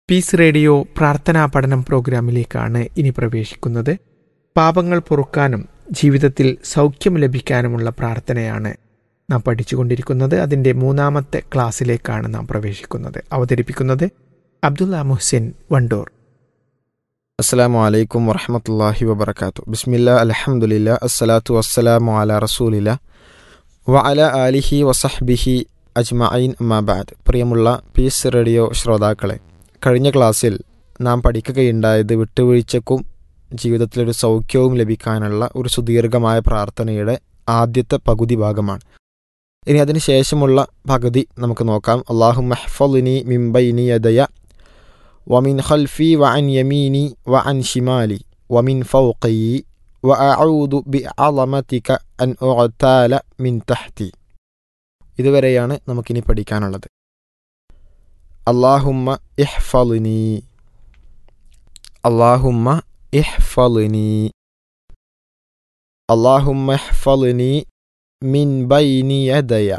Piece radio പ്രാർത്ഥനാ പഠനം പ്രോഗ്രാമിലേക്കാണ് ഇനി പ്രവേശിക്കുന്നത് പാപങ്ങൾ പൊറുക്കാനും ജീവിതത്തിൽ സൗഖ്യം ലഭിക്കാനുമുള്ള പ്രാർത്ഥനയാണ് നാം പഠിച്ചുകൊണ്ടിരിക്കുന്നത് അതിൻ്റെ മൂന്നാമത്തെ ക്ലാസ്സിലേക്കാണ് നാം പ്രവേശിക്കുന്നത് അവതരിപ്പിക്കുന്നത് അബ്ദുല്ല മുഹ്സിൻ വണ്ടൂർ അസ്സാം വലൈക്കും വറഹമത്തല്ലാഹി വബർക്കാത്തു ബിസ്മില്ല അലഹമുല്ല അസ്സലാത്തു വസ്സലാമു അല റസൂലില്ല വ അല ആലിഹി വസഹ്ബിഹി അജ്മഈൻ അമ്മാബാദ് പ്രിയമുള്ള പീസ് റേഡിയോ ശ്രോതാക്കളെ കഴിഞ്ഞ ക്ലാസ്സിൽ നാം പഠിക്കുകയുണ്ടായത് വിട്ടുവീഴ്ചക്കും ജീവിതത്തിലൊരു സൗഖ്യവും ലഭിക്കാനുള്ള ഒരു സുദീർഘമായ പ്രാർത്ഥനയുടെ ആദ്യത്തെ പകുതി ഭാഗമാണ് ഇനി അതിന് ശേഷമുള്ള പകുതി നമുക്ക് നോക്കാം അള്ളാഹു മെഹ്ഫലിനി മിംബൈനി യദയ ومن خلفي وعن يميني وعن شمالي ومن فوقي وأعوذ بعظمتك أن أغتال من تحتي ഇതുവരെയാണ് നമുക്കിനി പഠിക്കാനുള്ളത് അള്ളാഹുമ്മ ഇഹ്ഫലിനി അള്ളാഹുമ്മ ഇഹ്ഫലിനി അള്ളാഹുമ്മ ഇഹ്ഫലിനി മിൻ ബൈനി യദയ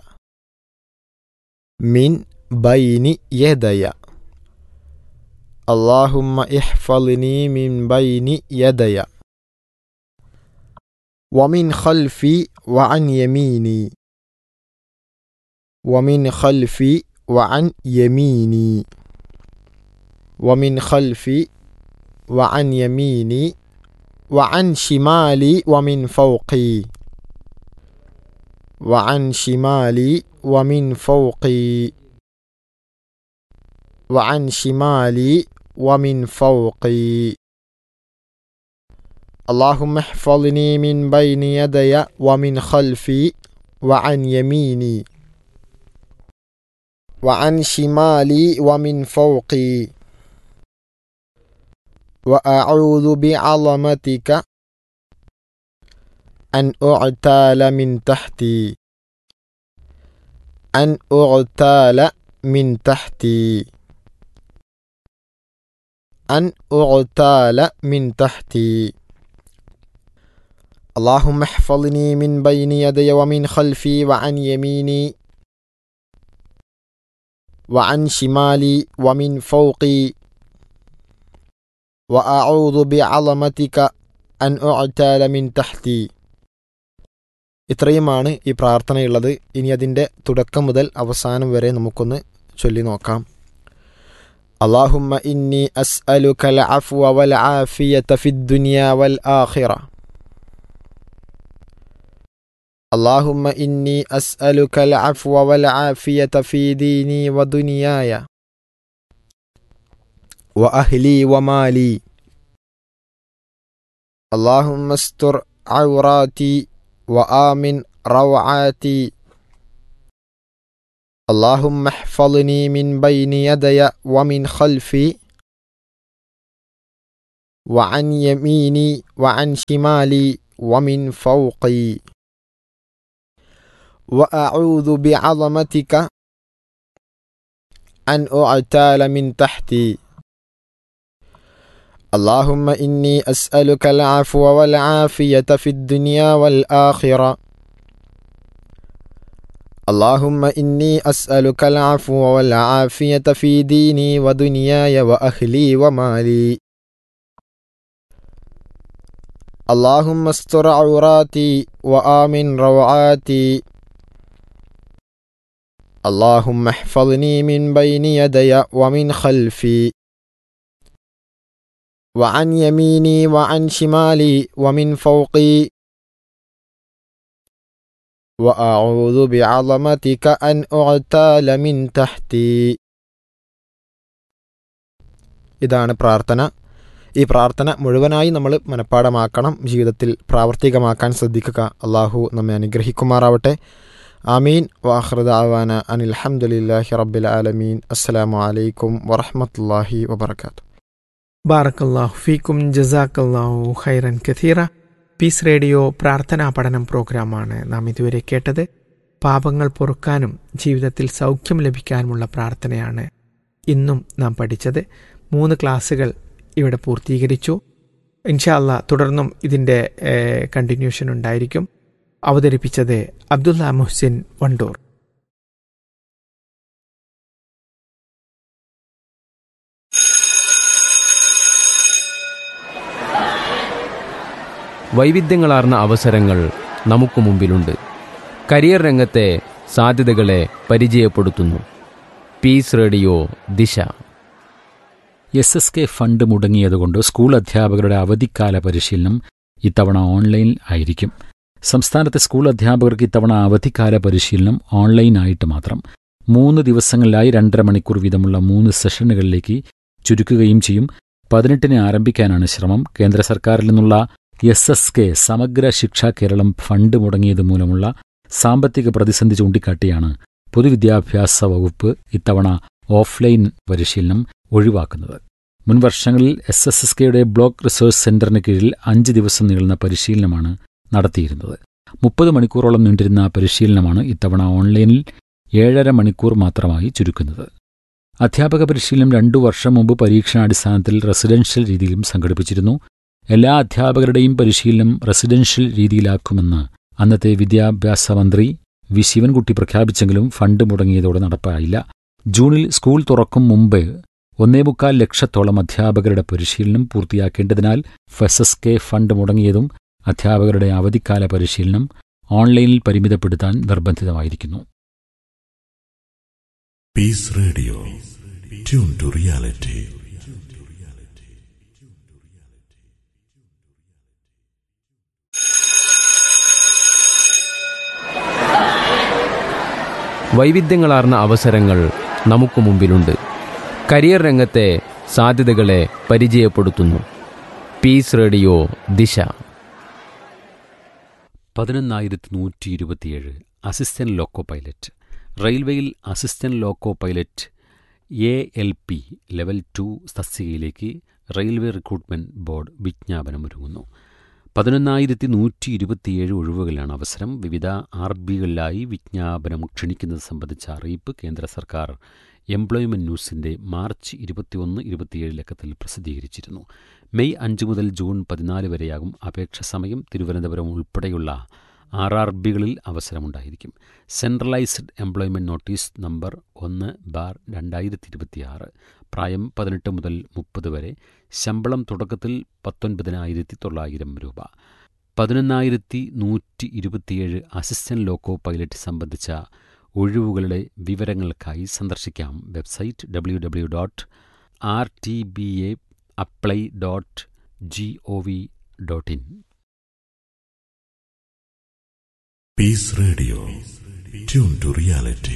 മിൻ ബൈനി യദയ اللهم احفظني من بين يدي ومن خلفي وعن يميني ومن خلفي وعن يميني ومن خلفي وعن يميني وعن شمالي ومن فوقي وعن شمالي ومن فوقي وعن شمالي ومن فوقي اللهم احفظني من بين يدي ومن خلفي وعن يميني وعن شمالي ومن فوقي وأعوذ بعظمتك أن أعتال من تحتي أن أغتال من تحتي أن أغتال من تحتي اللهم احفظني من بين يدي ومن خلفي وعن يميني وعن شمالي ومن فوقي وأعوذ بعظمتك أن أعتال من تحتي ഇത്രയുമാണ് ഈ പ്രാർത്ഥനയുള്ളത് ഇനി അതിൻ്റെ തുടക്കം മുതൽ അവസാനം വരെ നമുക്കൊന്ന് ചൊല്ലി നോക്കാം اللهم إني أسألك العفو والعافية في الدنيا والآخرة اللهم إني أسألك العفو والعافية في ديني ودنياي وأهلي ومالي اللهم استر عوراتي وآمن روعاتي اللهم احفظني من بين يدي ومن خلفي وعن يميني وعن شمالي ومن فوقي وأعوذ بعظمتك أن أعتال من تحتي اللهم إني أسألك العفو والعافية في الدنيا والآخرة اللهم إني أسألك العفو والعافية في ديني ودنياي وأهلي ومالي اللهم استر عوراتي وآمن روعاتي اللهم احفظني من بين يدي ومن خلفي وعن يميني وعن شمالي ومن فوقي وأعوذ بعظمتك أن أغتال من تحتي ഇതാണ് പ്രാർത്ഥന ഈ പ്രാർത്ഥന മുഴുവനായി നമ്മൾ മനഃപ്പാടമാക്കണം ജീവിതത്തിൽ പ്രാവർത്തികമാക്കാൻ ശ്രദ്ധിക്കുക അള്ളാഹു നമ്മെ അനുഗ്രഹിക്കുമാറാവട്ടെ ആമീൻ വാഹൃദാവാന അനിൽ അഹമ്മദില്ലാഹി റബ്ബിൽ ആലമീൻ അസ്സലാമു അലൈക്കും വറഹമത്തല്ലാഹി വബർക്കാത്തു ബാറക്കല്ലാഹു ഫീക്കും ജസാക്കല്ലാഹു ഖൈറൻ കഥീറ പീസ് റേഡിയോ പ്രാർത്ഥനാ പഠനം പ്രോഗ്രാമാണ് നാം ഇതുവരെ കേട്ടത് പാപങ്ങൾ പൊറുക്കാനും ജീവിതത്തിൽ സൗഖ്യം ലഭിക്കാനുമുള്ള പ്രാർത്ഥനയാണ് ഇന്നും നാം പഠിച്ചത് മൂന്ന് ക്ലാസ്സുകൾ ഇവിടെ പൂർത്തീകരിച്ചു ഇൻഷാല്ല തുടർന്നും ഇതിൻ്റെ കണ്ടിന്യൂഷൻ ഉണ്ടായിരിക്കും അവതരിപ്പിച്ചത് അബ്ദുല്ല മുഹ്സിൻ വണ്ടൂർ വൈവിധ്യങ്ങളാർന്ന അവസരങ്ങൾ നമുക്ക് മുമ്പിലുണ്ട് കരിയർ രംഗത്തെ സാധ്യതകളെ പരിചയപ്പെടുത്തുന്നു peace radio Disha S S K fund മുടങ്ങിയതുകൊണ്ട് സ്കൂൾ അധ്യാപകരുടെ അവധിക്കാല പരിശീലനം ഇത്തവണ ഓൺലൈൻ ആയിരിക്കും സംസ്ഥാനത്തെ സ്കൂൾ അധ്യാപകർക്ക് ഇത്തവണ അവധിക്കാല പരിശീലനം ഓൺലൈനായിട്ട് മാത്രം മൂന്ന് ദിവസങ്ങളിലായി രണ്ടര മണിക്കൂർ വീതമുള്ള മൂന്ന് സെഷനുകളിലേക്ക് ചുരുക്കുകയും ചെയ്യും പതിനെട്ടിന് ആരംഭിക്കാനാണ് ശ്രമം കേന്ദ്ര സർക്കാരിൽ നിന്നുള്ള എസ് എസ് കെ സമഗ്ര ശിക്ഷ കേരളം ഫണ്ട് മുടങ്ങിയത് മൂലമുള്ള സാമ്പത്തിക പ്രതിസന്ധി ചൂണ്ടിക്കാട്ടിയാണ് പൊതുവിദ്യാഭ്യാസ വകുപ്പ് ഇത്തവണ ഓഫ്ലൈൻ പരിശീലനം ഒഴിവാക്കുന്നത് മുൻ വർഷങ്ങളിൽ എസ് എസ് എസ് കെയുടെ ബ്ലോക്ക് റിസോഴ്സ് സെന്ററിന് കീഴിൽ അഞ്ച് ദിവസം നീളുന്ന പരിശീലനമാണ് നടത്തിയിരുന്നത് മുപ്പത് മണിക്കൂറോളം നീണ്ടിരുന്ന പരിശീലനമാണ് ഇത്തവണ ഓൺലൈനിൽ ഏഴര മണിക്കൂർ മാത്രമായി ചുരുക്കുന്നത് അധ്യാപക പരിശീലനം രണ്ടു വർഷം മുമ്പ് പരീക്ഷണാടിസ്ഥാനത്തിൽ റെസിഡൻഷ്യൽ രീതിയിലും സംഘടിപ്പിച്ചിരുന്നു എല്ലാ അധ്യാപകരുടെയും പരിശീലനം റെസിഡൻഷ്യൽ രീതിയിലാക്കുമെന്ന് അന്നത്തെ വിദ്യാഭ്യാസ മന്ത്രി വി ശിവൻകുട്ടി പ്രഖ്യാപിച്ചെങ്കിലും ഫണ്ട് മുടങ്ങിയതോടെ നടപ്പായില്ല ജൂണിൽ സ്കൂൾ തുറക്കും മുമ്പ് ഒന്നേമുക്കാൽ ലക്ഷത്തോളം അധ്യാപകരുടെ പരിശീലനം പൂർത്തിയാക്കേണ്ടതിനാൽ ഫെസസ് കെ ഫണ്ട് മുടങ്ങിയതും അധ്യാപകരുടെ അവധിക്കാല പരിശീലനം ഓൺലൈനിൽ പരിമിതപ്പെടുത്താൻ നിർബന്ധിതമായിരിക്കുന്നു Peace Radio. Tune to reality. വൈവിധ്യങ്ങളാർന്ന അവസരങ്ങൾ നമുക്ക് മുമ്പിലുണ്ട് കരിയർ രംഗത്തെ സാധ്യതകളെ പരിചയപ്പെടുത്തുന്നു പീസ് റേഡിയോ ദിശ പതിനൊന്നായിരത്തി നൂറ്റി ഇരുപത്തിയേഴ് അസിസ്റ്റന്റ് ലോക്കോ പൈലറ്റ് റെയിൽവേയിൽ assistant loco pilot A L P level two തസ്തികയിലേക്ക് റെയിൽവേ റിക്രൂട്ട്മെന്റ് ബോർഡ് വിജ്ഞാപനമൊരുങ്ങുന്നു പതിനൊന്നായിരത്തി നൂറ്റി ഇരുപത്തിയേഴ് ഒഴിവുകളാണ് അവസരം വിവിധ ആർ ബികളിലായി വിജ്ഞാപനം ക്ഷണിക്കുന്നത് സംബന്ധിച്ച അറിയിപ്പ് കേന്ദ്ര സർക്കാർ എംപ്ലോയ്മെന്റ് ന്യൂസിന്റെ മാർച്ച് ഇരുപത്തിയൊന്ന് ഇരുപത്തിയേഴ് ലക്കത്തിൽ പ്രസിദ്ധീകരിച്ചിരുന്നു മെയ് അഞ്ച് മുതൽ ജൂൺ പതിനാല് വരെയാകും അപേക്ഷ സമയം തിരുവനന്തപുരം ഉൾപ്പെടെയുള്ള ആർ ആർ ബികളിൽ അവസരമുണ്ടായിരിക്കും സെൻട്രലൈസ്ഡ് എംപ്ലോയ്മെന്റ് നോട്ടീസ് നമ്പർ ഒന്ന് ബാർ രണ്ടായിരത്തി ഇരുപത്തിയാറ് പ്രായം പതിനെട്ട് മുതൽ മുപ്പത് വരെ ശമ്പളം തുടക്കത്തിൽ പത്തൊൻപതിനായിരത്തി തൊള്ളായിരം രൂപ പതിനൊന്നായിരത്തി നൂറ്റി ഇരുപത്തിയേഴ് അസിസ്റ്റന്റ് ലോക്കോ പൈലറ്റ് സംബന്ധിച്ച ഒഴിവുകളുടെ വിവരങ്ങൾക്കായി സന്ദർശിക്കാം website W W dot R T B A apply dot G O V dot in Peace Radio. Tune to reality.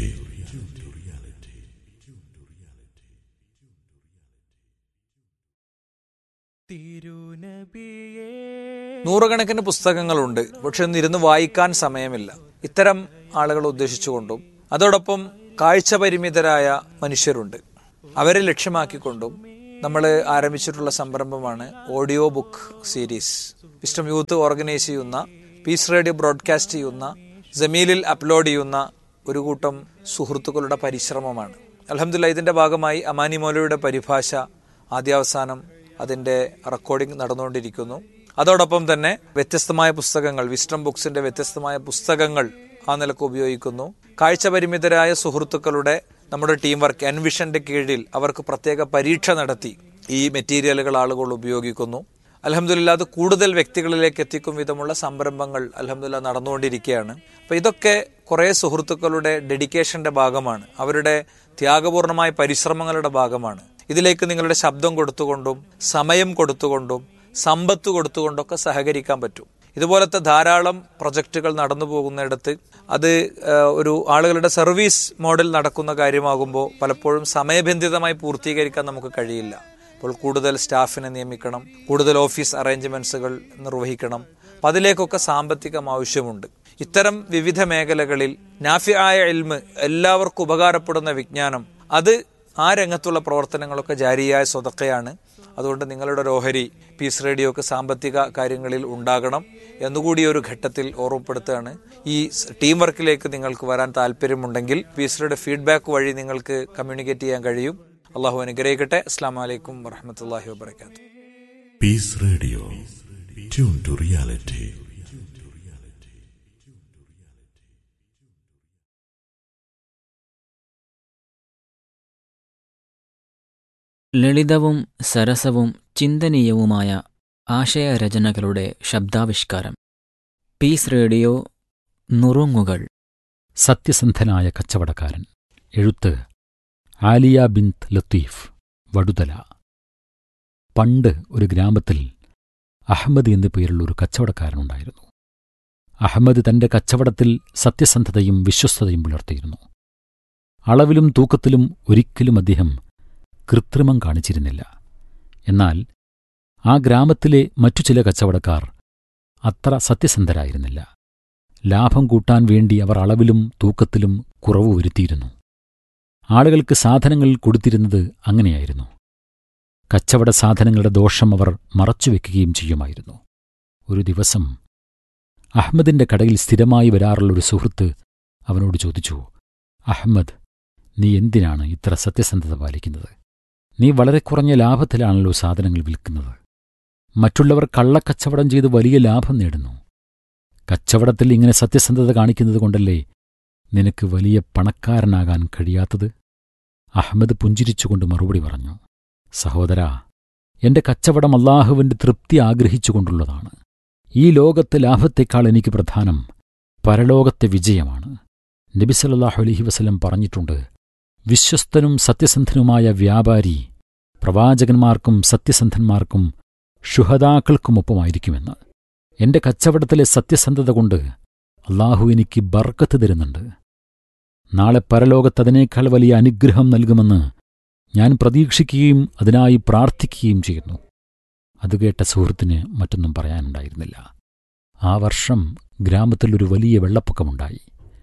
നൂറുകണക്കിന് പുസ്തകങ്ങളുണ്ട് പക്ഷെ ഒന്നിരുന്ന് വായിക്കാൻ സമയമില്ല ഇത്തരം ആളുകളെ ഉദ്ദേശിച്ചുകൊണ്ടും അതോടൊപ്പം കാഴ്ച പരിമിതരായ മനുഷ്യരുണ്ട് അവരെ ലക്ഷ്യമാക്കിക്കൊണ്ടും നമ്മൾ ആരംഭിച്ചിട്ടുള്ള സംരംഭമാണ് audio book series wisdom youth organise ചെയ്യുന്ന പീസ് റേഡിയോ ബ്രോഡ്കാസ്റ്റ് ചെയ്യുന്ന ജമീലിൽ അപ്ലോഡ് ചെയ്യുന്ന ഒരു കൂട്ടം സുഹൃത്തുക്കളുടെ പരിശ്രമമാണ് അലഹമില്ല ഇതിന്റെ ഭാഗമായി അമാനി മൗലയുടെ പരിഭാഷ ആദ്യാവസാനം അതിന്റെ റെക്കോർഡിംഗ് നടന്നുകൊണ്ടിരിക്കുന്നു അതോടൊപ്പം തന്നെ വ്യത്യസ്തമായ പുസ്തകങ്ങൾ വിസ്റ്റം ബുക്സിന്റെ വ്യത്യസ്തമായ പുസ്തകങ്ങൾ ആ നിലക്ക് ഉപയോഗിക്കുന്നു കാഴ്ച പരിമിതരായ സുഹൃത്തുക്കളുടെ നമ്മുടെ ടീം വർക്ക് എൻവിഷന്റെ കീഴിൽ അവർക്ക് പ്രത്യേക പരീക്ഷ നടത്തി ഈ മെറ്റീരിയലുകൾ ആളുകൾ ഉപയോഗിക്കുന്നു അലഹമില്ല അത് കൂടുതൽ വ്യക്തികളിലേക്ക് എത്തിക്കും വിധമുള്ള സംരംഭങ്ങൾ അലഹമില്ല നടന്നുകൊണ്ടിരിക്കുകയാണ് അപ്പൊ ഇതൊക്കെ കുറെ സുഹൃത്തുക്കളുടെ ഡെഡിക്കേഷന്റെ ഭാഗമാണ് അവരുടെ ത്യാഗപൂർണമായ പരിശ്രമങ്ങളുടെ ഭാഗമാണ് ഇതിലേക്ക് നിങ്ങളുടെ ശബ്ദം കൊടുത്തുകൊണ്ടും സമയം കൊടുത്തുകൊണ്ടും സമ്പത്ത് കൊടുത്തുകൊണ്ടൊക്കെ സഹകരിക്കാൻ പറ്റും ഇതുപോലത്തെ ധാരാളം പ്രൊജക്റ്റുകൾ നടന്നു പോകുന്നിടത്ത് അത് ഏഹ്, ഒരു ആളുകളുടെ സർവീസ് മോഡൽ നടക്കുന്ന കാര്യമാകുമ്പോൾ പലപ്പോഴും സമയബന്ധിതമായി പൂർത്തീകരിക്കാൻ നമുക്ക് കഴിയില്ല അപ്പോൾ കൂടുതൽ സ്റ്റാഫിനെ നിയമിക്കണം കൂടുതൽ ഓഫീസ് അറേഞ്ച്മെന്റ്സുകൾ നിർവഹിക്കണം അപ്പം അതിലേക്കൊക്കെ സാമ്പത്തികം ആവശ്യമുണ്ട് ഇത്തരം വിവിധ മേഖലകളിൽ നാഫിയായ എൽമ് എല്ലാവർക്കും ഉപകാരപ്പെടുന്ന വിജ്ഞാനം അത് ആ രംഗത്തുള്ള പ്രവർത്തനങ്ങളൊക്കെ ജാരിയായ സ്വതക്കയാണ് അതുകൊണ്ട് നിങ്ങളുടെ ഒരു ഓഹരി പീസ് റേഡിയോക്ക് സാമ്പത്തിക കാര്യങ്ങളിൽ ഉണ്ടാകണം എന്നുകൂടി ഒരു ഘട്ടത്തിൽ ഓർമ്മപ്പെടുത്തുകയാണ് ഈ സ് ടീം വർക്കിലേക്ക് നിങ്ങൾക്ക് വരാൻ താല്പര്യമുണ്ടെങ്കിൽ പീസ് റേഡിയോ ഫീഡ്ബാക്ക് വഴി നിങ്ങൾക്ക് കമ്മ്യൂണിക്കേറ്റ് ചെയ്യാൻ കഴിയും അള്ളാഹു അനുഗ്രഹിക്കട്ടെ അസ്സാം വലൈക്കും വറഹമത്തല്ലാഹി വാബർക്കാത്തു Peace Radio. Tune to reality. ലളിതവും സരസവും ചിന്തനീയവുമായ ആശയരചനകളുടെ ശബ്ദാവിഷ്കാരം പീസ് റേഡിയോ നുറുങ്ങുകൾ സത്യസന്ധനായ കച്ചവടക്കാരൻ എഴുത്ത് ആലിയ ബിന്ത് ലത്തീഫ് വടുതല പണ്ട് ഒരു ഗ്രാമത്തിൽ അഹമ്മദ് എന്നു പേരുള്ള ഒരു കച്ചവടക്കാരനുണ്ടായിരുന്നു അഹമ്മദ് തന്റെ കച്ചവടത്തിൽ സത്യസന്ധതയും വിശ്വസ്തതയും പുലർത്തിയിരുന്നു അളവിലും തൂക്കത്തിലും ഒരിക്കലും അദ്ദേഹം കൃത്രിമം കാണിച്ചിരുന്നില്ല എന്നാൽ ആ ഗ്രാമത്തിലെ മറ്റു ചില കച്ചവടക്കാർ അത്ര സത്യസന്ധരായിരുന്നില്ല ലാഭം കൂട്ടാൻ വേണ്ടി അവർ അളവിലും തൂക്കത്തിലും കുറവ് വരുത്തിയിരുന്നു ആളുകൾക്ക് സാധനങ്ങൾ കൊടുത്തിരുന്നത് അങ്ങനെയായിരുന്നു കച്ചവട സാധനങ്ങളുടെ ദോഷം അവർ മറച്ചുവെക്കുകയും ചെയ്യുമായിരുന്നു ഒരു ദിവസം അഹമ്മദിന്റെ കടയിൽ സ്ഥിരമായി വരാറുള്ള ഒരു സുഹൃത്ത് അവനോട് ചോദിച്ചു അഹമ്മദ് നീ എന്തിനാണ് ഇത്ര സത്യസന്ധത പാലിക്കുന്നത് നീ വളരെ കുറഞ്ഞ ലാഭത്തിലാണല്ലോ സാധനങ്ങൾ വിൽക്കുന്നത് മറ്റുള്ളവർ കള്ളക്കച്ചവടം ചെയ്ത് വലിയ ലാഭം നേടുന്നു കച്ചവടത്തിൽ ഇങ്ങനെ സത്യസന്ധത കാണിക്കുന്നത് കൊണ്ടല്ലേ നിനക്ക് വലിയ പണക്കാരനാകാൻ കഴിയാത്തത് അഹമ്മദ് പുഞ്ചിരിച്ചുകൊണ്ട് മറുപടി പറഞ്ഞു സഹോദരാ എന്റെ കച്ചവടം അള്ളാഹുവിന്റെ തൃപ്തി ആഗ്രഹിച്ചുകൊണ്ടുള്ളതാണ് ഈ ലോകത്തെ ലാഭത്തെക്കാൾ എനിക്ക് പ്രധാനം പരലോകത്തെ വിജയമാണ് നബിസല്ലാഹു അലഹി വസല്ലം പറഞ്ഞിട്ടുണ്ട് വിശ്വസ്തനും സത്യസന്ധനുമായ വ്യാപാരി പ്രവാചകന്മാർക്കും സത്യസന്ധന്മാർക്കും ഷുഹദാക്കൾക്കുമൊപ്പമായിരിക്കുമെന്ന് എന്റെ കച്ചവടത്തിലെ സത്യസന്ധത കൊണ്ട് അള്ളാഹു എനിക്ക് ബർക്കത്ത് തരുന്നുണ്ട് നാളെ പരലോകത്തതിനേക്കാൾ വലിയ അനുഗ്രഹം നൽകുമെന്ന് ഞാൻ പ്രതീക്ഷിക്കുകയും അതിനായി പ്രാർത്ഥിക്കുകയും ചെയ്യുന്നു അത് കേട്ട സുഹൃത്തിന് മറ്റൊന്നും പറയാനുണ്ടായിരുന്നില്ല ആ വർഷം ഗ്രാമത്തിൽ ഒരു വലിയ വെള്ളപ്പൊക്കമുണ്ടായി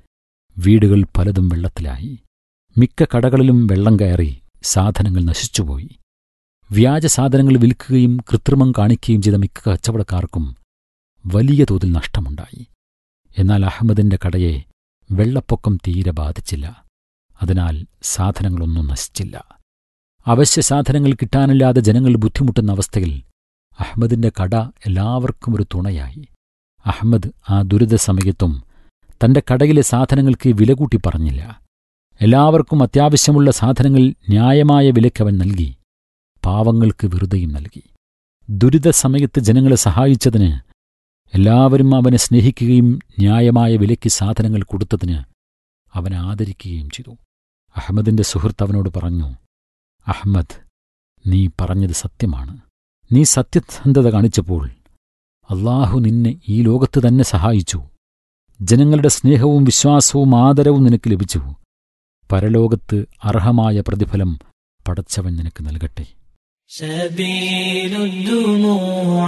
വീടുകൾ പലതും വെള്ളത്തിലായി മിക്ക കടകളിലും വെള്ളം കയറി സാധനങ്ങൾ നശിച്ചുപോയി വ്യാജ സാധനങ്ങൾ വിൽക്കുകയും കൃത്രിമം കാണിക്കുകയും ചെയ്ത മിക്ക കച്ചവടക്കാർക്കും വലിയ തോതിൽ നഷ്ടമുണ്ടായി എന്നാൽ അഹമ്മദിന്റെ കടയെ വെള്ളപ്പൊക്കം തീരെ ബാധിച്ചില്ല അതിനാൽ സാധനങ്ങളൊന്നും നശിച്ചില്ല അവശ്യ സാധനങ്ങൾ കിട്ടാനില്ലാതെ ജനങ്ങൾ ബുദ്ധിമുട്ടുന്ന അവസ്ഥയിൽ അഹമ്മദിന്റെ കട എല്ലാവർക്കും ഒരു തുണയായി അഹമ്മദ് ആ ദുരിത സമയത്തും തന്റെ കടയിലെ സാധനങ്ങൾക്ക് വില കൂട്ടി പറഞ്ഞില്ല എല്ലാവർക്കും അത്യാവശ്യമുള്ള സാധനങ്ങൾ ന്യായമായ വിലയ്ക്ക് അവൻ നൽകി പാവങ്ങൾക്ക് വെറുതെയും നൽകി ദുരിത സമയത്ത് ജനങ്ങളെ സഹായിച്ചതിന് എല്ലാവരും അവനെ സ്നേഹിക്കുകയും ന്യായമായ വിലയ്ക്ക് സാധനങ്ങൾ കൊടുത്തതിന് അവനെ ആദരിക്കുകയും ചെയ്തു അഹമ്മദിന്റെ സുഹൃത്ത് അവനോട് പറഞ്ഞു അഹമ്മദ് നീ പറഞ്ഞത് സത്യമാണ് നീ സത്യസന്ധത കാണിച്ചപ്പോൾ അള്ളാഹു നിന്നെ ഈ ലോകത്ത് തന്നെ സഹായിച്ചു ജനങ്ങളുടെ സ്നേഹവും വിശ്വാസവും ആദരവും നിനക്ക് ലഭിച്ചു പരലോകത്ത് അർഹമായ പ്രതിഫലം പടച്ചവൻ നിനക്ക് നൽകട്ടെ سبيل الدموع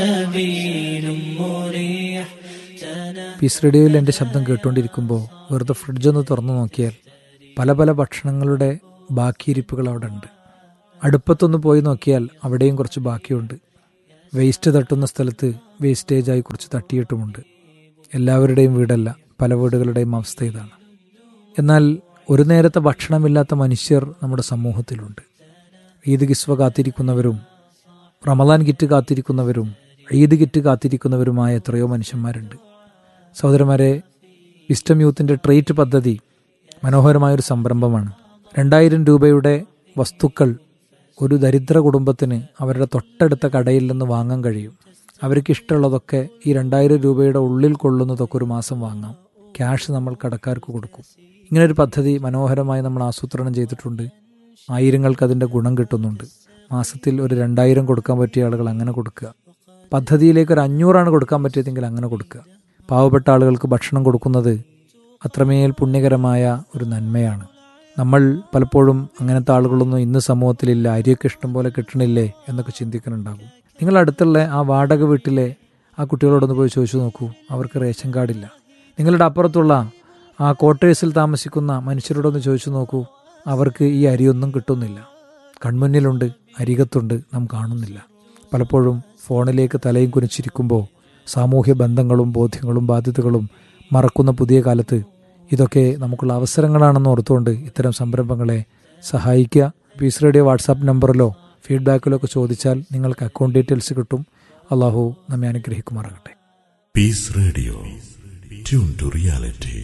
سبيل مريح പീസ് റേഡിയോയിൽ എൻ്റെ ശബ്ദം കേട്ടുകൊണ്ടിരിക്കുമ്പോൾ വെറുതെ ഫ്രിഡ്ജൊന്ന് തുറന്നു നോക്കിയാൽ പല പല ഭക്ഷണങ്ങളുടെ ബാക്കിയിരിപ്പുകൾ അവിടെ ഉണ്ട് അടുപ്പത്തൊന്ന് പോയി നോക്കിയാൽ അവിടെയും കുറച്ച് ബാക്കിയുണ്ട് വേസ്റ്റ് തട്ടുന്ന സ്ഥലത്ത് വേസ്റ്റേജായി കുറച്ച് തട്ടിയിട്ടുമുണ്ട് എല്ലാവരുടെയും വീടല്ല പല വീടുകളുടെയും അവസ്ഥ ഇതാണ് എന്നാൽ ഒരു നേരത്തെ ഭക്ഷണമില്ലാത്ത മനുഷ്യർ നമ്മുടെ സമൂഹത്തിലുണ്ട് ഈദ് കിസ്വ കാത്തിരിക്കുന്നവരും റമദാൻ കിറ്റ് കാത്തിരിക്കുന്നവരും ഈദ് കിറ്റ് കാത്തിരിക്കുന്നവരുമായ എത്രയോ മനുഷ്യന്മാരുണ്ട് സഹോദരന്മാരെ വിസ്റ്റം യൂത്തിൻ്റെ ട്രേറ്റ് പദ്ധതി മനോഹരമായൊരു സംരംഭമാണ് രണ്ടായിരം രൂപയുടെ വസ്തുക്കൾ ഒരു ദരിദ്ര കുടുംബത്തിന് അവരുടെ തൊട്ടടുത്ത കടയിൽ നിന്ന് വാങ്ങാൻ കഴിയും അവർക്ക് ഇഷ്ടമുള്ളതൊക്കെ ഈ രണ്ടായിരം രൂപയുടെ ഉള്ളിൽ കൊള്ളുന്നതൊക്കെ ഒരു മാസം വാങ്ങാം ക്യാഷ് നമ്മൾ കടക്കാർക്ക് കൊടുക്കും ഇങ്ങനൊരു പദ്ധതി മനോഹരമായി നമ്മൾ ആസൂത്രണം ചെയ്തിട്ടുണ്ട് ആയിരങ്ങൾക്ക് അതിൻ്റെ ഗുണം കിട്ടുന്നുണ്ട് മാസത്തിൽ ഒരു രണ്ടായിരം കൊടുക്കാൻ പറ്റിയ ആളുകൾ അങ്ങനെ കൊടുക്കുക പദ്ധതിയിലേക്ക് ഒരു അഞ്ഞൂറാണ് കൊടുക്കാൻ പറ്റിയതെങ്കിൽ അങ്ങനെ കൊടുക്കുക പാവപ്പെട്ട ആളുകൾക്ക് ഭക്ഷണം കൊടുക്കുന്നത് അത്രമേൽ പുണ്യകരമായ ഒരു നന്മയാണ് നമ്മൾ പലപ്പോഴും അങ്ങനത്തെ ആളുകളൊന്നും ഇന്ന് സമൂഹത്തിലില്ല അരിയൊക്കെ ഇഷ്ടം പോലെ കിട്ടണില്ലേ എന്നൊക്കെ ചിന്തിക്കുന്നുണ്ടാകും നിങ്ങൾ അടുത്തുള്ള ആ വാടക വീട്ടിലെ ആ കുട്ടികളോടൊന്ന് പോയി ചോദിച്ചു നോക്കൂ അവർക്ക് റേഷൻ കാർഡില്ല നിങ്ങളുടെ അപ്പുറത്തുള്ള ആ ക്വാർട്ടേഴ്സിൽ താമസിക്കുന്ന മനുഷ്യരോടൊന്ന് ചോദിച്ചു നോക്കൂ അവർക്ക് ഈ അരിയൊന്നും കിട്ടുന്നില്ല കൺമുന്നിലുണ്ട് അരികത്തുണ്ട് നാം കാണുന്നില്ല പലപ്പോഴും ഫോണിലേക്ക് തലയും കുനിച്ചിരിക്കുമ്പോൾ സാമൂഹ്യ ബന്ധങ്ങളും ബോധ്യങ്ങളും ബാധ്യതകളും മറക്കുന്ന പുതിയ കാലത്ത് ഇതൊക്കെ നമുക്കുള്ള അവസരങ്ങളാണെന്ന് ഓർത്തുകൊണ്ട് ഇത്തരം സംരംഭങ്ങളെ സഹായിക്കുക പീസ് റേഡിയോ വാട്സാപ്പ് നമ്പറിലോ ഫീഡ്ബാക്കിലോ ഒക്കെ ചോദിച്ചാൽ നിങ്ങൾക്ക് അക്കൗണ്ട് ഡീറ്റെയിൽസ് കിട്ടും അള്ളാഹു നമ്മെ അനുഗ്രഹിക്കുമാറാകട്ടെ Peace Radio. Tune to reality.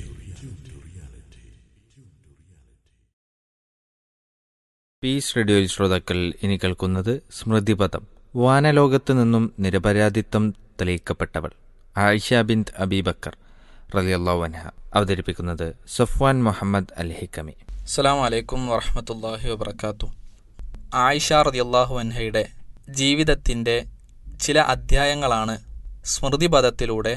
Peace റേഡിയോയിൽ ശ്രോതാക്കൾ ഇനി കേൾക്കുന്നത് സ്മൃതിപഥം വാനലോകത്തു നിന്നും നിരപരാധിത്വം തെളിയിക്കപ്പെട്ടവൾ ആയിഷ ബിന്ത് അബീബക്കർ റലിയല്ലാഹു അൻഹ അവതരിപ്പിക്കുന്നത് സഫ്വാൻ മുഹമ്മദ് അൽ ഹിക്കമി അസ്സാം വലൈക്കും വറഹമത്തല്ലാഹി വബർക്കാത്തു ആയിഷ റതിയല്ലാഹു അൻഹയുടെ ജീവിതത്തിൻ്റെ ചില അധ്യായങ്ങളാണ് സ്മൃതിപഥത്തിലൂടെ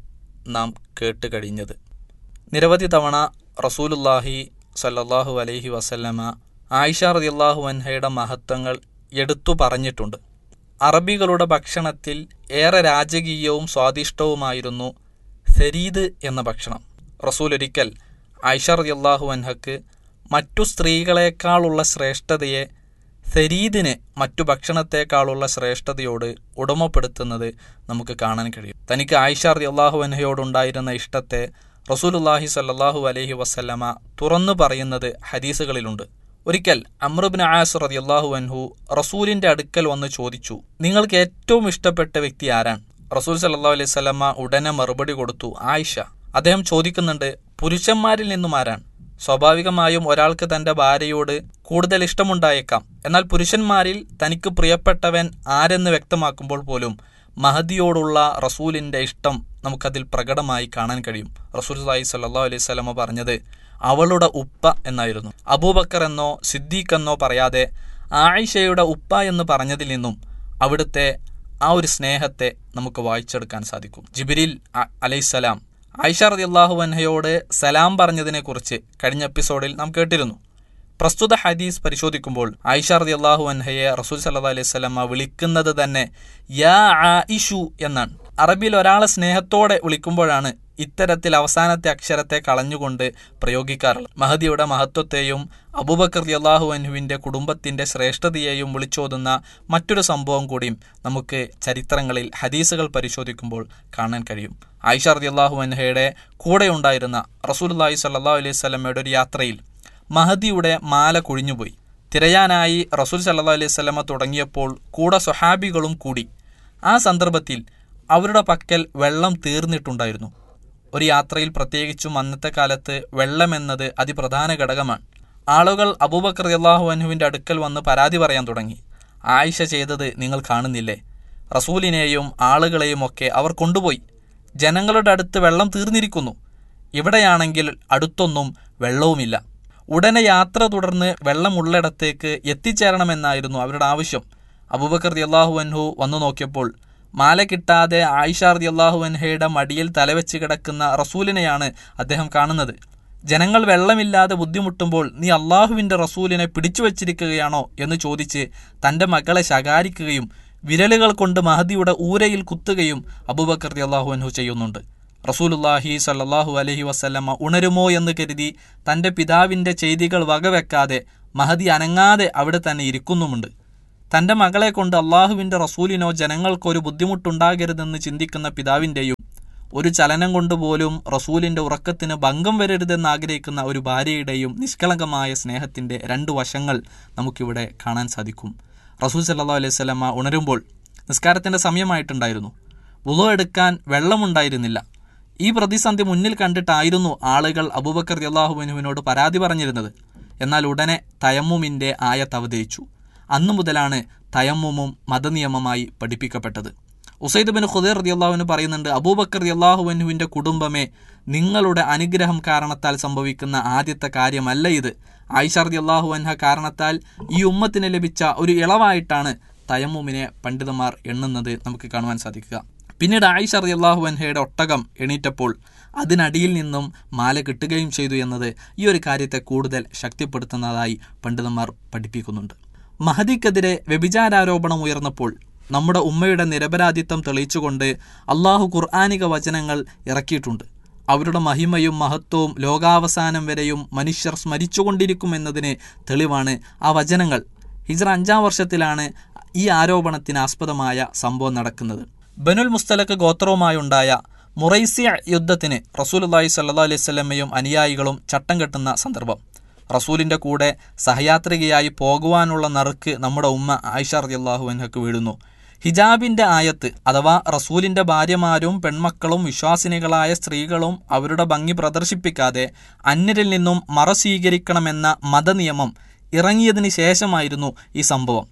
നാം കേട്ട് കഴിഞ്ഞത് നിരവധി തവണ റസൂലുല്ലാഹി സല്ലല്ലാഹു അലൈഹി വസല്ലമ ആയിഷ റതിയല്ലാഹു അൻഹയുടെ മഹത്വങ്ങൾ എടുത്തു പറഞ്ഞിട്ടുണ്ട് അറബികളുടെ ഭക്ഷണത്തിൽ ഏറെ രാജകീയവും സ്വാദിഷ്ടവുമായിരുന്നു സരീദ് എന്ന ഭക്ഷണം റസൂൽ ഒരിക്കൽ ആയിഷ റളിയല്ലാഹു അൻഹക്ക് മറ്റു സ്ത്രീകളെക്കാളുള്ള ശ്രേഷ്ഠതയെ സരീദിന് മറ്റു ഭക്ഷണത്തെക്കാളുള്ള ശ്രേഷ്ഠതയോട് ഉടമപ്പെടുത്തുന്നത് നമുക്ക് കാണാൻ കഴിയും തനിക്ക് ആയിഷ റളിയല്ലാഹു അൻഹയോടുണ്ടായിരുന്ന ഇഷ്ടത്തെ റസൂലുല്ലാഹി സല്ലല്ലാഹു അലൈഹി വസല്ലമ തുറന്നു പറയുന്നത് ഹദീസുകളിലുണ്ട് ഒരിക്കൽ അമ്രുബിൻ ആസ് റളിയല്ലാഹു അൻഹു റസൂലിന്റെ അടുക്കൽ വന്ന് ചോദിച്ചു നിങ്ങൾക്ക് ഏറ്റവും ഇഷ്ടപ്പെട്ട വ്യക്തി ആരാണ് റസൂൽ സല്ലല്ലാഹു അലൈഹി വസല്ലമ ഉടനെ മറുപടി കൊടുത്തു ആയിഷ അദ്ദേഹം ചോദിക്കുന്നുണ്ട് പുരുഷന്മാരിൽ നിന്നും ആരാണ് സ്വാഭാവികമായും ഒരാൾക്ക് തന്റെ ഭാര്യയോട് കൂടുതൽ ഇഷ്ടമുണ്ടായേക്കാം എന്നാൽ പുരുഷന്മാരിൽ തനിക്ക് പ്രിയപ്പെട്ടവൻ ആരെന്ന് വ്യക്തമാക്കുമ്പോൾ പോലും മഹദിയോടുള്ള റസൂലിന്റെ ഇഷ്ടം നമുക്കതിൽ പ്രകടമായി കാണാൻ കഴിയും റസൂൽ സായി സല്ലാ അലൈഹി സ്വലമ പറഞ്ഞത് അവളുടെ ഉപ്പ എന്നായിരുന്നു അബൂബക്കർ എന്നോ സിദ്ദീഖ് എന്നോ പറയാതെ ആയിഷയുടെ ഉപ്പ എന്ന് പറഞ്ഞതിൽ നിന്നും അവിടുത്തെ ആ ഒരു സ്നേഹത്തെ നമുക്ക് വായിച്ചെടുക്കാൻ സാധിക്കും ജിബിരിൽ അലൈസലാം ആയിഷ റതി അള്ളാഹു അൻഹയോട് സലാം പറഞ്ഞതിനെ കുറിച്ച് കഴിഞ്ഞ എപ്പിസോഡിൽ നാം കേട്ടിരുന്നു പ്രസ്തുത ഹദീസ് പരിശോധിക്കുമ്പോൾ ആയിഷ റതി അള്ളാഹു അൻഹയെ റസൂൽ സല്ലാ അലൈഹി സ്വലമ വിളിക്കുന്നത് തന്നെ യാ ആയിഷു എന്നാണ് അറബിയിൽ ഒരാളെ സ്നേഹത്തോടെ വിളിക്കുമ്പോഴാണ് ഇത്തരത്തിൽ അവസാനത്തെ അക്ഷരത്തെ കളഞ്ഞുകൊണ്ട് പ്രയോഗിക്കാറുള്ളത് മഹദിയുടെ മഹത്വത്തെയും അബൂബക്കർ അള്ളാഹു അൻഹുവിന്റെ കുടുംബത്തിന്റെ ശ്രേഷ്ഠതയെയും വിളിച്ചോതുന്ന മറ്റൊരു സംഭവം കൂടിയും നമുക്ക് ചരിത്രങ്ങളിൽ ഹദീസുകൾ പരിശോധിക്കുമ്പോൾ കാണാൻ കഴിയും ആയിഷ റളിയല്ലാഹു അൻഹയുടെ കൂടെ ഉണ്ടായിരുന്ന റസൂലുള്ളാഹി സ്വല്ലല്ലാഹു അലൈഹി സ്വലമയുടെ ഒരു യാത്രയിൽ മഹദിയുടെ മാല കുഴിഞ്ഞുപോയി തിരയാനായി റസൂൽ സല്ലല്ലാഹു അലൈഹി സ്വലമ തുടങ്ങിയപ്പോൾ കൂടെ സ്വഹാബികളും കൂടി ആ സന്ദർഭത്തിൽ അവരുടെ പക്കൽ വെള്ളം തീർന്നിട്ടുണ്ടായിരുന്നു ഒരു യാത്രയിൽ പ്രത്യേകിച്ചും അന്നത്തെ കാലത്ത് വെള്ളമെന്നത് അതിപ്രധാന ഘടകമാണ് ആളുകൾ അബൂബക്കർ അള്ളാഹു അനുവിൻ്റെ അടുക്കൽ വന്ന് പരാതി പറയാൻ തുടങ്ങി ആയിഷ ചെയ്തത് നിങ്ങൾ കാണുന്നില്ലേ റസൂലിനെയും ആളുകളെയും ഒക്കെ അവർ കൊണ്ടുപോയി ജനങ്ങളുടെ അടുത്ത് വെള്ളം തീർന്നിരിക്കുന്നു ഇവിടെയാണെങ്കിൽ അടുത്തൊന്നും വെള്ളവുമില്ല ഉടനെ യാത്ര തുടർന്ന് വെള്ളമുള്ളിടത്തേക്ക് എത്തിച്ചേരണമെന്നായിരുന്നു അവരുടെ ആവശ്യം അബൂബക്കർ അള്ളാഹു അൻഹു വന്നു നോക്കിയപ്പോൾ മാല കിട്ടാതെ ആയിഷ റതി അള്ളാഹു അൻഹയുടെ മടിയിൽ തലവെച്ച് കിടക്കുന്ന റസൂലിനെയാണ് അദ്ദേഹം കാണുന്നത് ജനങ്ങൾ വെള്ളമില്ലാതെ ബുദ്ധിമുട്ടുമ്പോൾ നീ അള്ളാഹുവിന്റെ റസൂലിനെ പിടിച്ചു വച്ചിരിക്കുകയാണോ എന്ന് ചോദിച്ച് തന്റെ മകളെ ശകാരിക്കുകയും വിരലുകൾ കൊണ്ട് മഹദിയുടെ ഊരയിൽ കുത്തുകയും അബൂബക്കർ റതി അള്ളാഹു അൻഹു ചെയ്യുന്നുണ്ട് റസൂലുല്ലാഹി സല്ലാഹു അലഹി വസ്ല്ലമ്മ ഉണരുമോ എന്ന് കരുതി തന്റെ പിതാവിന്റെ ചെയ്തികൾ വകവെക്കാതെ മഹദി അനങ്ങാതെ അവിടെ തന്നെ ഇരിക്കുന്നുമുണ്ട് തന്റെ മകളെ കൊണ്ട് അള്ളാഹുവിന്റെ റസൂലിനോ ജനങ്ങൾക്കോ ഒരു ബുദ്ധിമുട്ടുണ്ടാകരുതെന്ന് ചിന്തിക്കുന്ന പിതാവിന്റെയും ഒരു ചലനം കൊണ്ടുപോലും റസൂലിന്റെ ഉറക്കത്തിന് ഭംഗം വരരുതെന്ന് ആഗ്രഹിക്കുന്ന ഒരു ഭാര്യയുടെയും നിഷ്കളങ്കമായ സ്നേഹത്തിന്റെ രണ്ടു വശങ്ങൾ നമുക്കിവിടെ കാണാൻ സാധിക്കും റസൂൽ സല്ലാ അലൈഹി സ്വലമ ഉണരുമ്പോൾ നിസ്കാരത്തിന്റെ സമയമായിട്ടുണ്ടായിരുന്നു വുളോ എടുക്കാൻ വെള്ളമുണ്ടായിരുന്നില്ല ഈ പ്രതിസന്ധി മുന്നിൽ കണ്ടിട്ടായിരുന്നു ആളുകൾ അബൂബക്കർ അള്ളാഹുബനുവിനോട് പരാതി പറഞ്ഞിരുന്നത് എന്നാൽ ഉടനെ തയമ്മുമിന്റെ ആയത്ത് അവതരിച്ചു അന്നു മുതലാണ് തയമ്മുമും മതനിയമമായി പഠിപ്പിക്കപ്പെട്ടത് ഉസൈദ് ബിൻ ഖുദൈർ റതിയല്ലാഹുവിന് പറയുന്നുണ്ട് അബൂബക്കർ റതിയല്ലാഹുവിനുവിന്റെ കുടുംബമേ നിങ്ങളുടെ അനുഗ്രഹം കാരണത്താൽ സംഭവിക്കുന്ന ആദ്യത്തെ കാര്യമല്ല ഇത് ആയിഷ റതിയല്ലാഹു അൻഹ കാരണത്താൽ ഈ ഉമ്മത്തിന് ലഭിച്ച ഒരു ഇളവായിട്ടാണ് തയമ്മുമിനെ പണ്ഡിതന്മാർ എണ്ണുന്നത് നമുക്ക് കാണുവാൻ സാധിക്കുക പിന്നീട് ആയിഷ റളിയല്ലാഹു അൻഹയുടെ ഒട്ടകം എണീറ്റപ്പോൾ അതിനടിയിൽ നിന്നും മാല കിട്ടുകയും ചെയ്തു എന്നത് ഈ ഒരു കാര്യത്തെ കൂടുതൽ ശക്തിപ്പെടുത്തുന്നതായി പണ്ഡിതന്മാർ പഠിപ്പിക്കുന്നുണ്ട് മഹദിക്കെതിരെ വ്യഭിചാരാരോപണം ഉയർന്നപ്പോൾ നമ്മുടെ ഉമ്മയുടെ നിരപരാധിത്വം തെളിയിച്ചുകൊണ്ട് അള്ളാഹു ഖുർആാനിക വചനങ്ങൾ ഇറക്കിയിട്ടുണ്ട് അവരുടെ മഹിമയും മഹത്വവും ലോകാവസാനം വരെയും മനുഷ്യർ സ്മരിച്ചുകൊണ്ടിരിക്കുമെന്നതിന് തെളിവാണ് ആ വചനങ്ങൾ ഹിജ്ര അഞ്ചാം വർഷത്തിലാണ് ഈ ആരോപണത്തിന് ആസ്പദമായ സംഭവം നടക്കുന്നത് ബനുൽ മുസ്തലക്ക് ഗോത്രവുമായുണ്ടായ മുറൈസിയ യുദ്ധത്തിന് റസൂലുല്ലാഹി സല്ലാ അലൈഹി സ്വലമയും അനുയായികളും ചട്ടം കെട്ടുന്ന സന്ദർഭം റസൂലിന്റെ കൂടെ സഹയാത്രികയായി പോകുവാനുള്ള നറുക്ക് നമ്മുടെ ഉമ്മ ആയിഷ റളിയല്ലാഹു അൻഹക്ക് വീഴുന്നു ഹിജാബിന്റെ ആയത്ത് അഥവാ റസൂലിന്റെ ഭാര്യമാരും പെൺമക്കളും വിശ്വാസിനികളായ സ്ത്രീകളും അവരുടെ ഭംഗി പ്രദർശിപ്പിക്കാതെ അന്യരിൽ നിന്നും മറ സ്വീകരിക്കണമെന്ന മതനിയമം ഇറങ്ങിയതിന് ശേഷമായിരുന്നു ഈ സംഭവം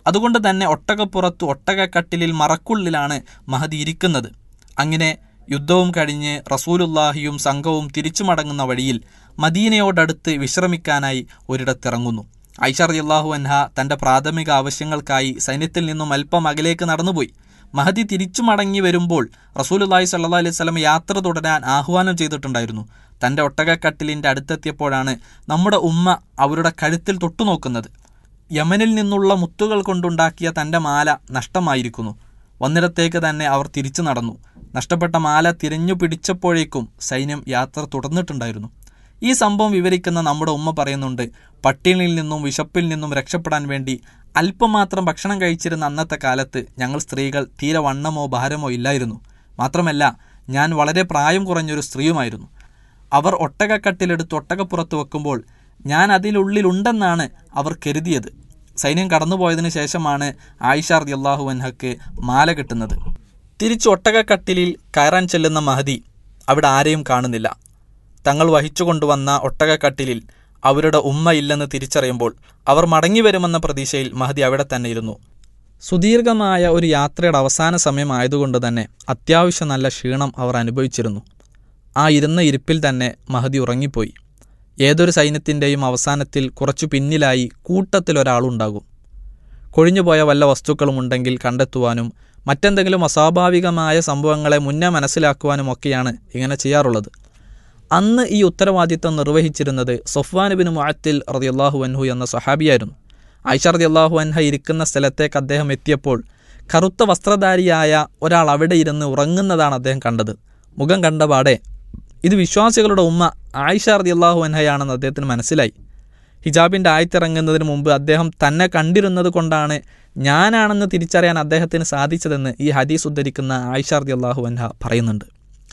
അതുകൊണ്ട് തന്നെ ഒട്ടകപ്പുറത്ത് ഒട്ടകക്കട്ടിലിൽ മറക്കുള്ളിലാണ് മഹദി ഇരിക്കുന്നത് അങ്ങനെ യുദ്ധവും കഴിഞ്ഞ് റസൂലുല്ലാഹിയും സംഘവും തിരിച്ചു മടങ്ങുന്ന വഴിയിൽ മദീനയോടടുത്ത് വിശ്രമിക്കാനായി ഒരിടത്തിറങ്ങുന്നു ഐഷ റളിയല്ലാഹു അൻഹ തന്റെ പ്രാഥമിക ആവശ്യങ്ങൾക്കായി സൈന്യത്തിൽ നിന്നും അല്പം അകലേക്ക് നടന്നുപോയി മഹദി തിരിച്ചു മടങ്ങി വരുമ്പോൾ റസൂലുല്ലാഹി സല്ലാ അലൈഹി സ്വലം യാത്ര തുടരാൻ ആഹ്വാനം ചെയ്തിട്ടുണ്ടായിരുന്നു തന്റെ ഒട്ടകക്കട്ടിലിന്റെ അടുത്തെത്തിയപ്പോഴാണ് നമ്മുടെ ഉമ്മ അവരുടെ കഴുത്തിൽ തൊട്ടുനോക്കുന്നത് യമനിൽ നിന്നുള്ള മുത്തുകൾ കൊണ്ടുണ്ടാക്കിയ തന്റെ മാല നഷ്ടമായിരിക്കുന്നു വന്നിടത്തേക്ക് തന്നെ അവർ തിരിച്ചു നടന്നു നഷ്ടപ്പെട്ട മാല തിരഞ്ഞു പിടിച്ചപ്പോഴേക്കും സൈന്യം യാത്ര തുടർന്നിട്ടുണ്ടായിരുന്നു ഈ സംഭവം വിവരിക്കുന്ന നമ്മുടെ ഉമ്മ പറയുന്നുണ്ട് പട്ടിണിയിൽ നിന്നും വിശപ്പിൽ നിന്നും രക്ഷപ്പെടാൻ വേണ്ടി അല്പം മാത്രം ഭക്ഷണം കഴിച്ചിരുന്ന അന്നത്തെ കാലത്ത് ഞങ്ങൾ സ്ത്രീകൾ തീരെ വണ്ണമോ ഭാരമോ ഇല്ലായിരുന്നു മാത്രമല്ല ഞാൻ വളരെ പ്രായം കുറഞ്ഞൊരു സ്ത്രീയുമായിരുന്നു അവർ ഒട്ടകക്കട്ടിലെടുത്ത് ഒട്ടകപ്പുറത്ത് വെക്കുമ്പോൾ ഞാൻ അതിലുള്ളിലുണ്ടെന്നാണ് അവർ കരുതിയത് സൈന്യം കടന്നുപോയതിനു ശേഷമാണ് ആയിഷ റളിയല്ലാഹു അൻഹക്ക് മാല കിട്ടുന്നത് തിരിച്ച് ഒട്ടകക്കട്ടിലിൽ കയറാൻ ചെല്ലുന്ന മഹദി അവിടെ ആരെയും കാണുന്നില്ല തങ്ങൾ വഹിച്ചു കൊണ്ടുവന്ന ഒട്ടകക്കട്ടിലിൽ അവരുടെ ഉമ്മ ഇല്ലെന്ന് തിരിച്ചറിയുമ്പോൾ അവർ മടങ്ങി വരുമെന്ന പ്രതീക്ഷയിൽ മഹദി അവിടെ തന്നെ ഇരുന്നു സുദീർഘമായ ഒരു യാത്രയുടെ അവസാന സമയമായതുകൊണ്ട് തന്നെ അത്യാവശ്യം നല്ല ക്ഷീണം അവർ അനുഭവിച്ചിരുന്നു ആ ഇരുന്ന ഇരിപ്പിൽ തന്നെ മഹദി ഉറങ്ങിപ്പോയി ഏതൊരു സൈന്യത്തിൻ്റെയും അവസാനത്തിൽ കുറച്ചു പിന്നിലായി കൂട്ടത്തിലൊരാളുണ്ടാകും കൊഴിഞ്ഞുപോയ വല്ല വസ്തുക്കളും ഉണ്ടെങ്കിൽ കണ്ടെത്തുവാനും മറ്റെന്തെങ്കിലും അസ്വാഭാവികമായ സംഭവങ്ങളെ മുന്നേ മനസ്സിലാക്കുവാനും ഒക്കെയാണ് ഇങ്ങനെ ചെയ്യാറുള്ളത് അന്ന് ഈ ഉത്തരവാദിത്തം നിർവഹിച്ചിരുന്നത് സൊഫ്വാൻ ബിൻ മുഅത്തിൽ റതിയല്ലാഹു അൻഹു എന്ന സഹാബിയായിരുന്നു ആയിഷ റതിയല്ലാഹു അൻഹ ഇരിക്കുന്ന സ്ഥലത്തേക്ക് അദ്ദേഹം എത്തിയപ്പോൾ കറുത്ത വസ്ത്രധാരിയായ ഒരാൾ അവിടെ ഇരുന്ന് ഉറങ്ങുന്നതാണ് അദ്ദേഹം കണ്ടത് മുഖം കണ്ടപാടെ ഇത് വിശ്വാസികളുടെ ഉമ്മ ആയിഷ റതിയല്ലാഹു അൻഹയാണെന്ന് അദ്ദേഹത്തിന് മനസ്സിലായി ഹിജാബിൻ്റെ ആയത്തിറങ്ങുന്നതിന് മുമ്പ് അദ്ദേഹം തന്നെ കണ്ടിരുന്നത് കൊണ്ടാണ് ഞാനാണെന്ന് തിരിച്ചറിയാൻ അദ്ദേഹത്തിന് സാധിച്ചതെന്ന് ഈ ഹദീസ് ഉദ്ധരിക്കുന്ന ആയിഷ റതിയല്ലാഹു അൻഹ പറയുന്നുണ്ട്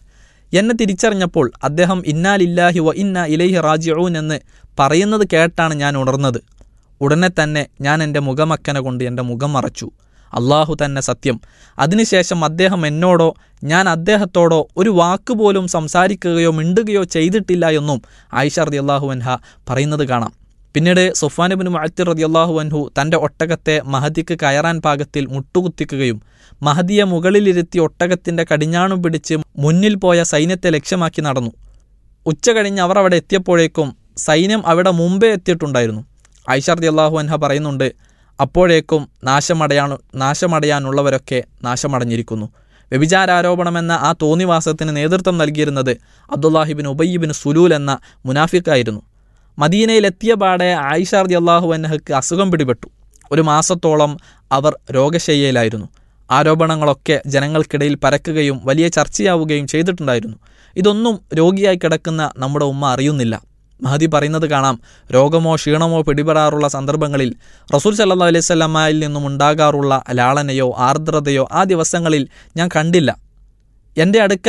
എന്നെ തിരിച്ചറിഞ്ഞപ്പോൾ അദ്ദേഹം ഇന്നാലില്ലാഹി വ ഇന്ന ഇലൈഹി റാജിഊൻ എന്ന് പറയുന്നത് കേട്ടാണ് ഞാൻ ഉണർന്നത് ഉടനെ തന്നെ ഞാൻ എൻ്റെ മുഖമക്കന കൊണ്ട് എൻ്റെ മുഖം മറച്ചു അള്ളാഹു തന്നെ സത്യം അതിനുശേഷം അദ്ദേഹം എന്നോടോ ഞാൻ അദ്ദേഹത്തോടോ ഒരു വാക്കുപോലും സംസാരിക്കുകയോ മിണ്ടുകയോ ചെയ്തിട്ടില്ല എന്നും ആയിഷ റതി അള്ളാഹു അൻഹ പറയുന്നത് കാണാം പിന്നീട് സുഫാനുബിൻ മുഅത്തിർ റതി അള്ളാഹു അൻഹു തൻ്റെ ഒട്ടകത്തെ മഹദിക്ക് കയറാൻ പാകത്തിൽ മുട്ടുകുത്തിക്കുകയും മഹദിയെ മുകളിലിരുത്തി ഒട്ടകത്തിൻ്റെ കടിഞ്ഞാണും പിടിച്ച് മുന്നിൽ പോയ സൈന്യത്തെ ലക്ഷ്യമാക്കി നടന്നു ഉച്ച കഴിഞ്ഞ് അവർ അവിടെ എത്തിയപ്പോഴേക്കും സൈന്യം അവിടെ മുമ്പേ എത്തിയിട്ടുണ്ടായിരുന്നു ഐഷർദി അള്ളാഹു അൻഹ പറയുന്നുണ്ട് അപ്പോഴേക്കും നാശമടയാൻ നാശമടയാനുള്ളവരൊക്കെ നാശമടഞ്ഞിരിക്കുന്നു വ്യഭിചാരാരോപണമെന്ന ആ തോന്നിവാസത്തിന് നേതൃത്വം നൽകിയിരുന്നത് അബ്ദുല്ലാഹിബിൻ ഉബയ്യബിൻ സുലൂൽ എന്ന മുനാഫിക്കായിരുന്നു മദീനയിലെത്തിയ പാടെ ആയിഷാർദി അള്ളാഹു അൻഹക്ക് അസുഖം പിടിപെട്ടു ഒരു മാസത്തോളം അവർ രോഗശയ്യയിലായിരുന്നു ആരോപണങ്ങളൊക്കെ ജനങ്ങൾക്കിടയിൽ പരക്കുകയും വലിയ ചർച്ചയാവുകയും ചെയ്തിട്ടുണ്ടായിരുന്നു ഇതൊന്നും രോഗിയായി കിടക്കുന്ന നമ്മുടെ ഉമ്മ അറിയുന്നില്ല മഹദി പറയുന്നത് കാണാം രോഗമോ ക്ഷീണമോ പിടിപെടാറുള്ള സന്ദർഭങ്ങളിൽ റസൂൽ സല്ലാ അലൈഹി സ്വലമ്മയിൽ നിന്നും ഉണ്ടാകാറുള്ള ലാളനയോ ആർദ്രതയോ ആ ദിവസങ്ങളിൽ ഞാൻ കണ്ടില്ല എൻ്റെ അടുക്കൽ